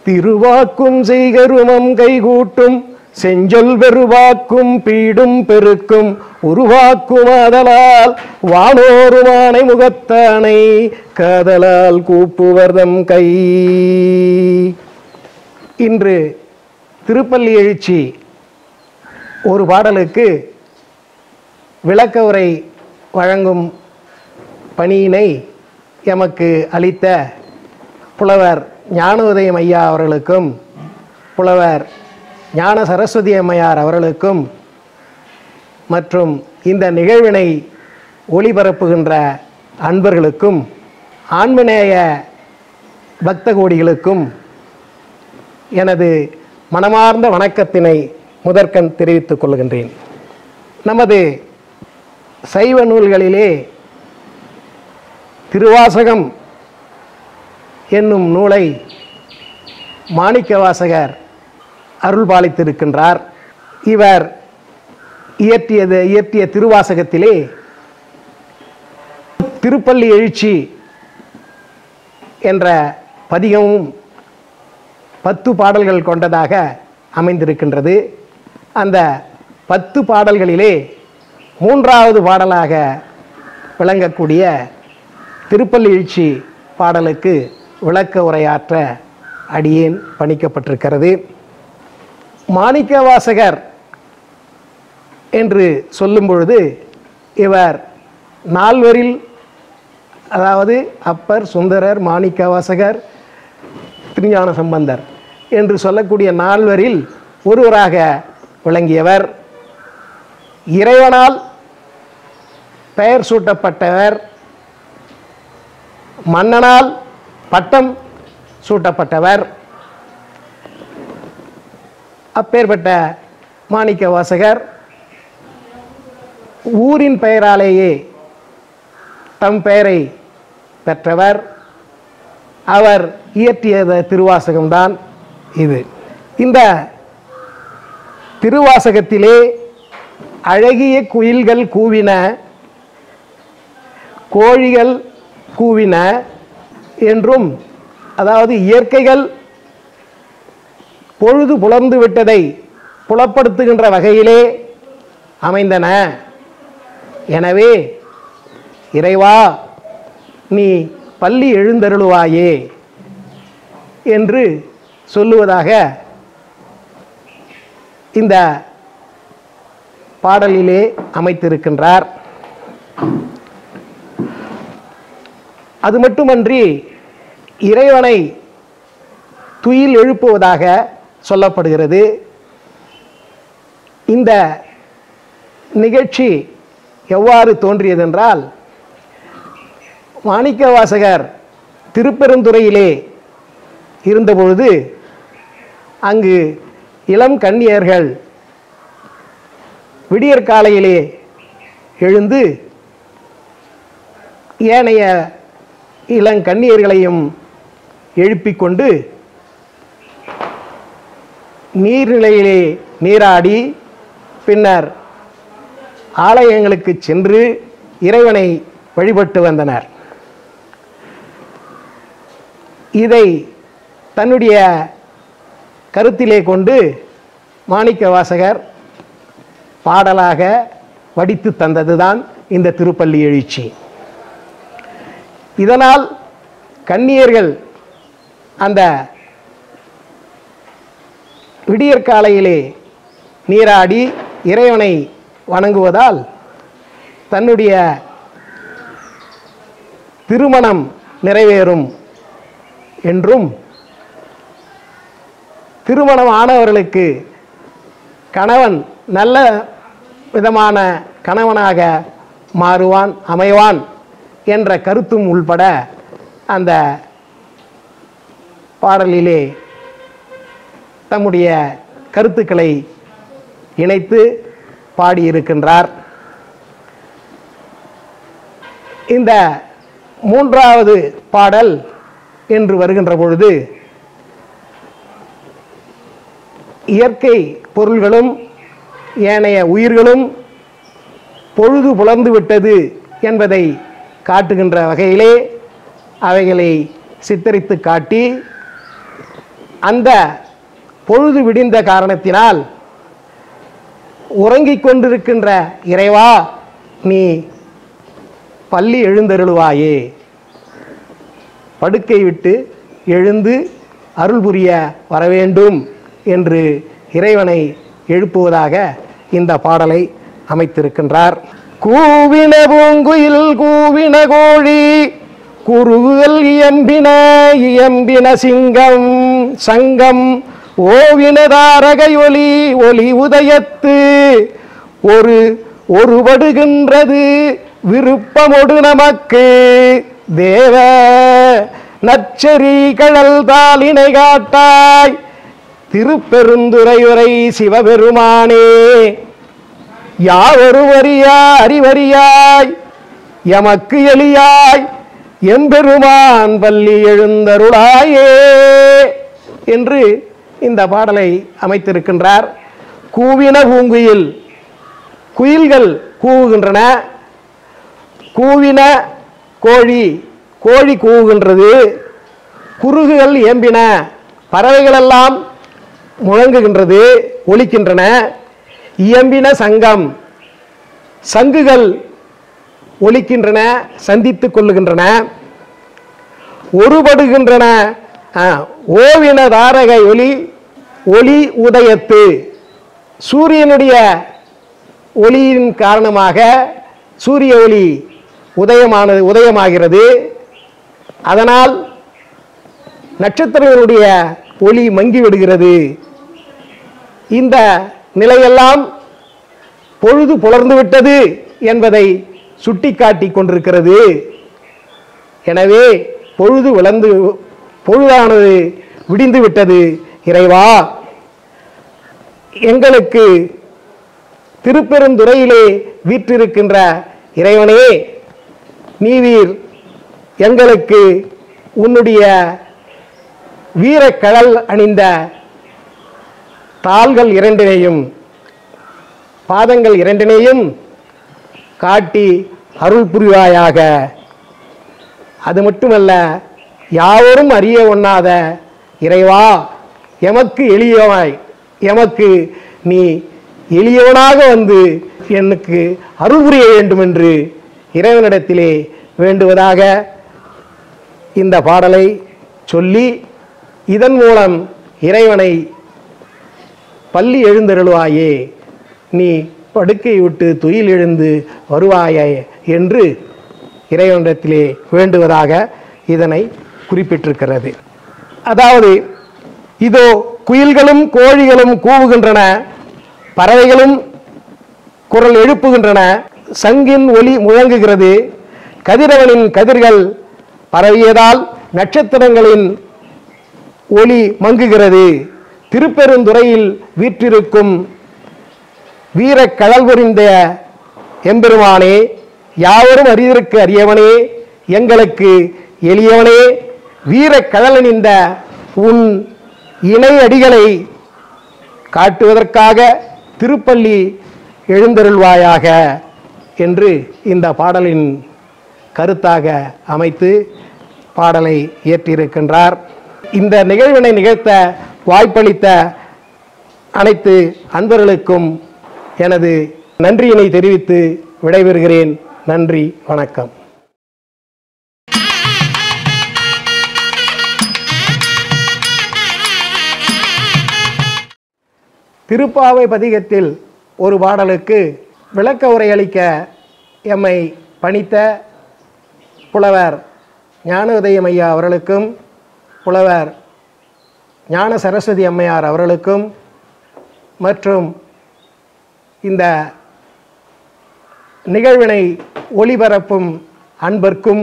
திருவாக்கும் செய்கருமம் கைகூட்டும் செஞ்சொல் பெருவாக்கும் பீடும் பெருக்கும் உருவாக்கும் ஆதலால் வானோருமானை முகத்தானை காதலால் கூப்புவர்தம் கை இன்று திருப்பள்ளி எழுச்சி ஒரு பாடலுக்கு விளக்க உரை வழங்கும் பணியினை எமக்கு அளித்த புலவர் ஞானோதயம் ஐயா அவர்களுக்கும் புலவர் ஞான சரஸ்வதி அம்மையார் அவர்களுக்கும் மற்றும் இந்த நிகழ்வினை ஒளிபரப்புகின்ற அன்பர்களுக்கும் ஆன்மநேய பக்த கோடிகளுக்கும் எனது மனமார்ந்த வணக்கத்தினை முதற்கண் தெரிவித்துக் கொள்கின்றேன் நமது சைவ நூல்களிலே திருவாசகம் என்னும் நூலை மாணிக்கவாசகர் அருள் பாலித்திருக்கின்றார் இவர் இயற்றியது இயற்றிய திருவாசகத்திலே திருப்பள்ளி எழுச்சி என்ற பதிகமும் பத்து பாடல்கள் கொண்டதாக அமைந்திருக்கின்றது அந்த பத்து பாடல்களிலே மூன்றாவது பாடலாக விளங்கக்கூடிய திருப்பள்ளி எழுச்சி பாடலுக்கு விளக்க உரையாற்ற அடியேன் பணிக்கப்பட்டிருக்கிறது மாணிக்க வாசகர் என்று சொல்லும் பொழுது இவர் நால்வரில் அதாவது அப்பர் சுந்தரர் மாணிக்க வாசகர் திருஞான சம்பந்தர் என்று சொல்லக்கூடிய நால்வரில் ஒருவராக விளங்கியவர் இறைவனால் பெயர் சூட்டப்பட்டவர் மன்னனால் பட்டம் சூட்டப்பட்டவர் அப்பேற்பட்ட மாணிக்க வாசகர் ஊரின் பெயராலேயே தம் பெயரை பெற்றவர் அவர் இயற்றிய திருவாசகம்தான் இது இந்த திருவாசகத்திலே அழகிய குயில்கள் கூவின கோழிகள் கூவின என்றும் அதாவது இயற்கைகள் பொழுது புலர்ந்து விட்டதை புலப்படுத்துகின்ற வகையிலே அமைந்தன எனவே இறைவா நீ பள்ளி எழுந்தருளுவாயே என்று சொல்லுவதாக இந்த பாடலிலே அமைத்திருக்கின்றார் அது மட்டுமன்றி இறைவனை துயில் எழுப்புவதாக சொல்லப்படுகிறது இந்த நிகழ்ச்சி எவ்வாறு தோன்றியதென்றால் மாணிக்க வாசகர் திருப்பெருந்துறையிலே இருந்தபொழுது அங்கு இளம் கன்னியர்கள் விடியற் காலையிலே எழுந்து ஏனைய இளங்கன்னியர்களையும் எழுப்பிக் கொண்டு நீர்நிலையிலே நீராடி பின்னர் ஆலயங்களுக்கு சென்று இறைவனை வழிபட்டு வந்தனர் இதை தன்னுடைய கருத்திலே கொண்டு மாணிக்க வாசகர் பாடலாக வடித்து தந்ததுதான் இந்த திருப்பள்ளி எழுச்சி இதனால் கன்னியர்கள் அந்த விடியற்காலையிலே நீராடி இறைவனை வணங்குவதால் தன்னுடைய திருமணம் நிறைவேறும் என்றும் திருமணம் ஆனவர்களுக்கு கணவன் நல்ல விதமான கணவனாக மாறுவான் அமைவான் என்ற கருத்தும் உள்பட அந்த பாடலிலே தம்முடைய கருத்துக்களை இணைத்து பாடியிருக்கின்றார் இந்த மூன்றாவது பாடல் என்று வருகின்ற பொழுது இயற்கை பொருள்களும் ஏனைய உயிர்களும் பொழுது புலர்ந்து விட்டது என்பதை காட்டுகின்ற வகையிலே அவைகளை சித்தரித்து காட்டி அந்த பொழுது விடிந்த காரணத்தினால் உறங்கிக் கொண்டிருக்கின்ற இறைவா நீ பள்ளி எழுந்தருளுவாயே படுக்கை விட்டு எழுந்து அருள் புரிய வரவேண்டும் என்று இறைவனை எழுப்புவதாக இந்த பாடலை அமைத்திருக்கின்றார் கூவின பூங்குயில் கூவின கோழி குருகுகள் இயம்பின இயம்பின சிங்கம் சங்கம் ஓவின தாரகை ஒலி ஒலி உதயத்து ஒரு ஒருபடுகின்றது விருப்பமொடு நமக்கு தேவ நச்சரி கழல் தாளினை காட்டாய் திருப்பெருந்துறையுரை சிவபெருமானே யாவருவரியா அறிவறியாய் எமக்கு எளியாய் எம்பெருமான் பள்ளி எழுந்தருளாயே என்று இந்த பாடலை அமைத்திருக்கின்றார் கூவின பூங்குயில் குயில்கள் கூவுகின்றன கூவின கோழி கோழி கூவுகின்றது குருகுகள் இயம்பின பறவைகளெல்லாம் முழங்குகின்றது ஒலிக்கின்றன இயம்பின சங்கம் சங்குகள் ஒலிக்கின்றன சந்தித்துக் கொள்ளுகின்றன ஒருபடுகின்றன ஆ, ஓவின தாரகை ஒலி ஒளி உதயத்து சூரியனுடைய ஒளியின் காரணமாக சூரிய ஒளி உதயமானது உதயமாகிறது அதனால் நட்சத்திரங்களுடைய ஒளி மங்கி விடுகிறது இந்த நிலையெல்லாம் பொழுது புலர்ந்து விட்டது என்பதை சுட்டிக்காட்டிக் கொண்டிருக்கிறது எனவே பொழுது விளந்து பொழுதானது விடிந்து விட்டது இறைவா எங்களுக்கு திருப்பெருந்துறையிலே வீற்றிருக்கின்ற இறைவனே நீவீர் எங்களுக்கு உன்னுடைய வீரக்கழல் அணிந்த தாள்கள் இரண்டினையும் பாதங்கள் இரண்டினையும் காட்டி அருள் புரிவாயாக அது மட்டுமல்ல யாவரும் அறிய ஒண்ணாத இறைவா எமக்கு எளியவாய் எமக்கு நீ எளியவனாக வந்து எனக்கு அருள் புரிய வேண்டும் என்று இறைவனிடத்திலே வேண்டுவதாக இந்த பாடலை சொல்லி இதன் மூலம் இறைவனை பள்ளி எழுந்தருள்வாயே நீ படுக்கை விட்டு துயில் எழுந்து வருவாயே என்று இறைவனிடத்திலே வேண்டுவதாக இதனை குறிப்பிட்டிருக்கிறது அதாவது இதோ குயில்களும் கோழிகளும் கூவுகின்றன பறவைகளும் குரல் எழுப்புகின்றன சங்கின் ஒலி முழங்குகிறது கதிரவனின் கதிர்கள் பரவியதால் நட்சத்திரங்களின் ஒளி மங்குகிறது திருப்பெருந்துறையில் வீற்றிருக்கும் வீரக் கடல் புரிந்த எம்பெருமானே யாவரும் அறிதற்கு அறியவனே எங்களுக்கு எளியவனே வீரக் கடலணிந்த உன் இணை அடிகளை காட்டுவதற்காக திருப்பள்ளி எழுந்தருள்வாயாக என்று இந்த பாடலின் கருத்தாக அமைத்து பாடலை இயற்றியிருக்கின்றார் இந்த நிகழ்வினை நிகழ்த்த வாய்ப்பளித்த அனைத்து அன்பர்களுக்கும் எனது நன்றியினை தெரிவித்து விடைபெறுகிறேன் நன்றி வணக்கம் திருப்பாவை பதிகத்தில் ஒரு பாடலுக்கு விளக்க உரையளிக்க எம்மை பணித்த புலவர் ஞானோதயம் ஐயா அவர்களுக்கும் புலவர் ஞான சரஸ்வதி அம்மையார் அவர்களுக்கும் மற்றும் இந்த நிகழ்வினை ஒளிபரப்பும் அன்பர்க்கும்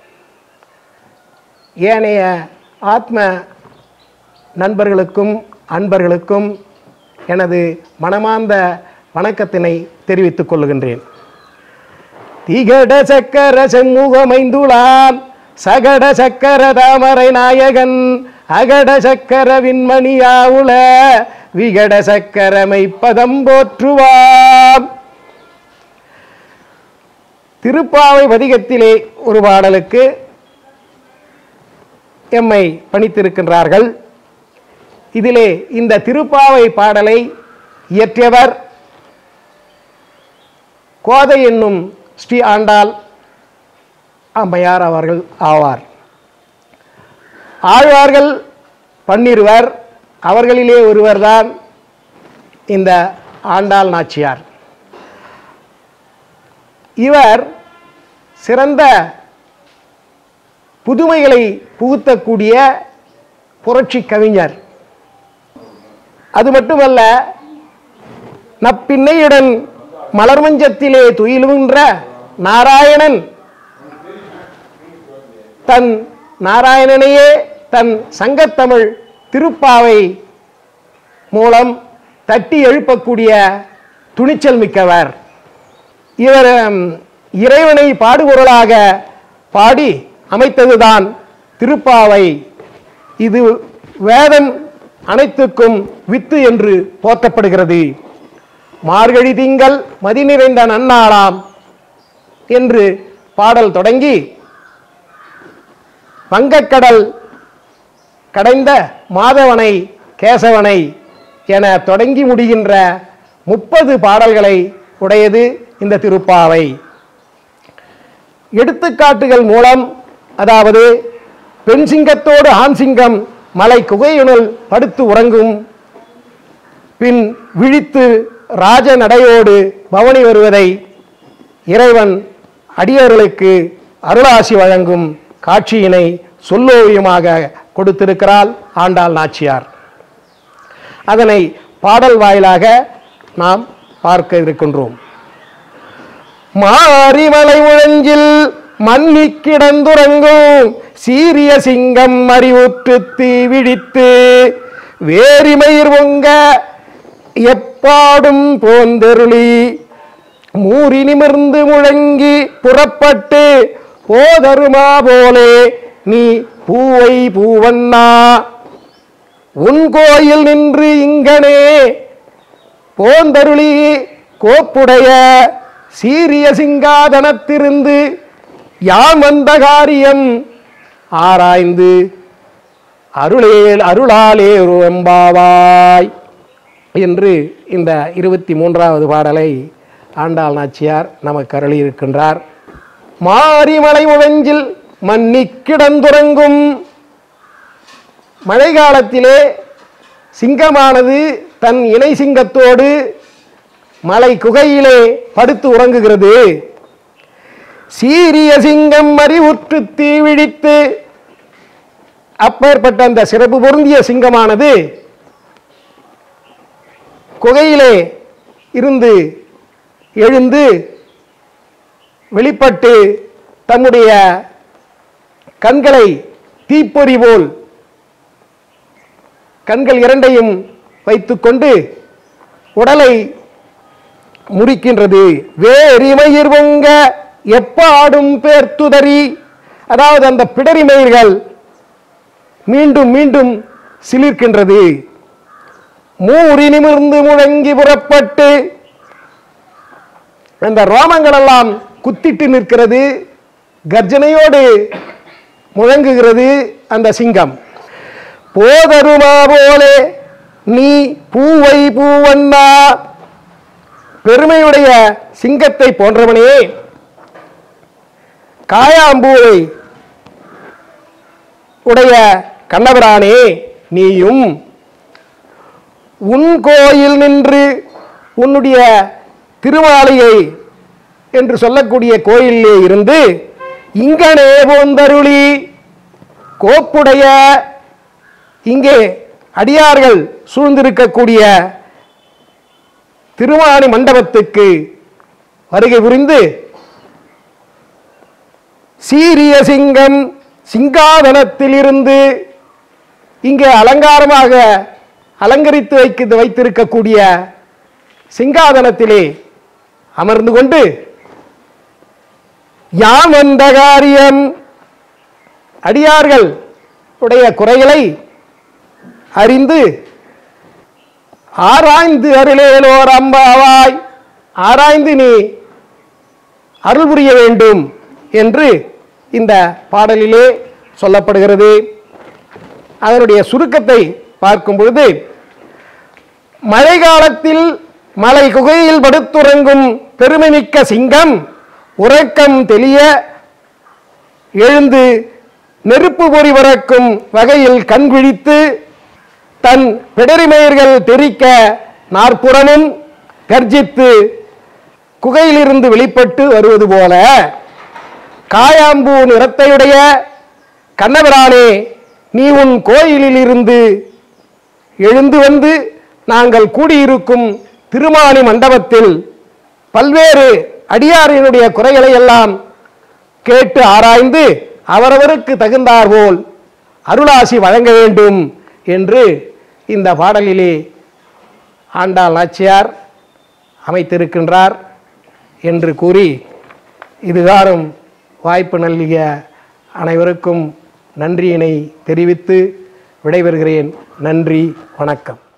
ஏனைய ஆத்ம நண்பர்களுக்கும் அன்பர்களுக்கும் எனது மனமார்ந்த வணக்கத்தினை தெரிவித்துக் கொள்கின்றேன் திகட சக்கர செம்முகமைந்துளான் சகட சக்கர தாமரை நாயகன் அகட சக்கர விண்மணியாவுல விகட சக்கரமை பதம் போற்றுவாம் திருப்பாவை பதிகத்திலே ஒரு பாடலுக்கு எம்மை பணித்திருக்கின்றார்கள் இதிலே இந்த திருப்பாவை பாடலை இயற்றியவர் கோதை என்னும் ஸ்ரீ ஆண்டாள் அம்மையார் அவர்கள் ஆவார் ஆழ்வார்கள் பன்னிருவர் அவர்களிலே ஒருவர்தான் இந்த ஆண்டாள் நாச்சியார் இவர் சிறந்த புதுமைகளை புகுத்தக்கூடிய புரட்சி கவிஞர் அது மட்டுமல்ல நப்பின்னையுடன் மலர்மஞ்சத்திலே துயிலுகின்ற நாராயணன் தன் நாராயணனையே தன் சங்கத்தமிழ் திருப்பாவை மூலம் தட்டி எழுப்பக்கூடிய துணிச்சல் மிக்கவர் இவர் ம், இறைவனை பாடுபொருளாக பாடி அமைத்ததுதான் திருப்பாவை இது வேதம் அனைத்துக்கும் வித்து என்று போற்றப்படுகிறது மார்கழி திங்கள் மதி நிறைந்த நன்னாளாம் என்று பாடல் தொடங்கி வங்கக்கடல் கடைந்த மாதவனை கேசவனை என தொடங்கி முடிகின்ற முப்பது பாடல்களை உடையது இந்த திருப்பாவை எடுத்துக்காட்டுகள் மூலம் அதாவது பெண் சிங்கத்தோடு ஆண் சிங்கம் மலை குகையினுள் படுத்து உறங்கும் பின் விழித்து ராஜ நடையோடு பவனி வருவதை இறைவன் அடியவர்களுக்கு அருளாசி வழங்கும் காட்சியினை சொல்லோவியமாக கொடுத்திருக்கிறாள் ஆண்டாள் நாச்சியார் அதனை பாடல் வாயிலாக நாம் பார்க்க இருக்கின்றோம் மாரிமலை முழஞ்சில் மன்னி கிடந்துறங்கும் சீரிய சிங்கம் அறிவுற்று தீ விழித்து வேரிமயிர் பொங்க எப்பாடும் போந்தருளி மூறி நிமிர்ந்து முழங்கி புறப்பட்டு போதருமா போலே நீ பூவை பூவண்ணா உன் கோயில் நின்று இங்கனே போந்தருளி கோப்புடைய சீரிய சிங்காதனத்திருந்து யான் வந்த காரியம் ஆராய்ந்து அருளேல் அருளாலே எம்பாவாய் என்று இந்த இருபத்தி மூன்றாவது பாடலை ஆண்டாள் நாச்சியார் நமக்கு அருளியிருக்கின்றார் மாரிமலை முழஞ்சில் மன்னி கிடந்துறங்கும் மழை காலத்திலே சிங்கமானது தன் இணை சிங்கத்தோடு மலை குகையிலே படுத்து உறங்குகிறது சீரிய சிங்கம் அறிவுற்று தீ விழித்து அப்பேற்பட்ட அந்த சிறப்பு பொருந்திய சிங்கமானது குகையிலே இருந்து எழுந்து வெளிப்பட்டு தன்னுடைய கண்களை தீப்பொறி போல் கண்கள் இரண்டையும் வைத்துக்கொண்டு உடலை முறிக்கின்றது வேரிமயிர் பொங்க எப்பாடும் பேர்த்துதறி அதாவது அந்த பிடரி மயிர்கள் மீண்டும் மீண்டும் சிலிர்க்கின்றது மூறி நிமிர்ந்து முழங்கி புறப்பட்டு அந்த ரோமங்கள் எல்லாம் குத்திட்டு நிற்கிறது கர்ஜனையோடு முழங்குகிறது அந்த சிங்கம் போதருமா போலே நீ பூவை பூவண்ணா பெருமையுடைய சிங்கத்தை போன்றவனே காயாம்பூவை உடைய கண்ணபிரானே நீயும் உன் கோயில் நின்று உன்னுடைய திருமாளிகை என்று சொல்லக்கூடிய கோயிலே இருந்து இங்கனே போந்தருளி கோப்புடைய இங்கே அடியார்கள் சூழ்ந்திருக்கக்கூடிய திருவாணி மண்டபத்துக்கு வருகை புரிந்து சீரிய சிங்கம் சிங்காதனத்தில் இருந்து இங்கே அலங்காரமாக அலங்கரித்து வைக்க வைத்திருக்கக்கூடிய சிங்காதனத்திலே அமர்ந்து கொண்டு யாம் வந்த காரியம் அடியார்கள் உடைய குறைகளை அறிந்து ஆராய்ந்து அருளேலோர் அம்பாவாய் ஆராய்ந்து நீ அருள் புரிய வேண்டும் என்று இந்த பாடலிலே சொல்லப்படுகிறது அதனுடைய சுருக்கத்தை பார்க்கும் பொழுது மழை காலத்தில் மலை குகையில் படுத்துறங்கும் பெருமைமிக்க சிங்கம் உறக்கம் தெளிய எழுந்து நெருப்பு பொறி பறக்கும் வகையில் கண் விழித்து தன் பிடரிமயிர்கள் தெரிக்க நாற்புறமும் கர்ஜித்து குகையிலிருந்து வெளிப்பட்டு வருவது போல காயாம்பூ நிறத்தையுடைய கண்ணபிரானே நீ உன் கோயிலிலிருந்து எழுந்து வந்து நாங்கள் கூடியிருக்கும் திருமாலி மண்டபத்தில் பல்வேறு அடியாரினுடைய குறைகளை எல்லாம் கேட்டு ஆராய்ந்து அவரவருக்கு தகுந்தாற்போல் அருளாசி வழங்க வேண்டும் என்று இந்த பாடலிலே ஆண்டாள் நாச்சியார் அமைத்திருக்கின்றார் என்று கூறி இதுகாரும் வாய்ப்பு நல்கிய அனைவருக்கும் நன்றியினை தெரிவித்து விடைபெறுகிறேன் நன்றி வணக்கம்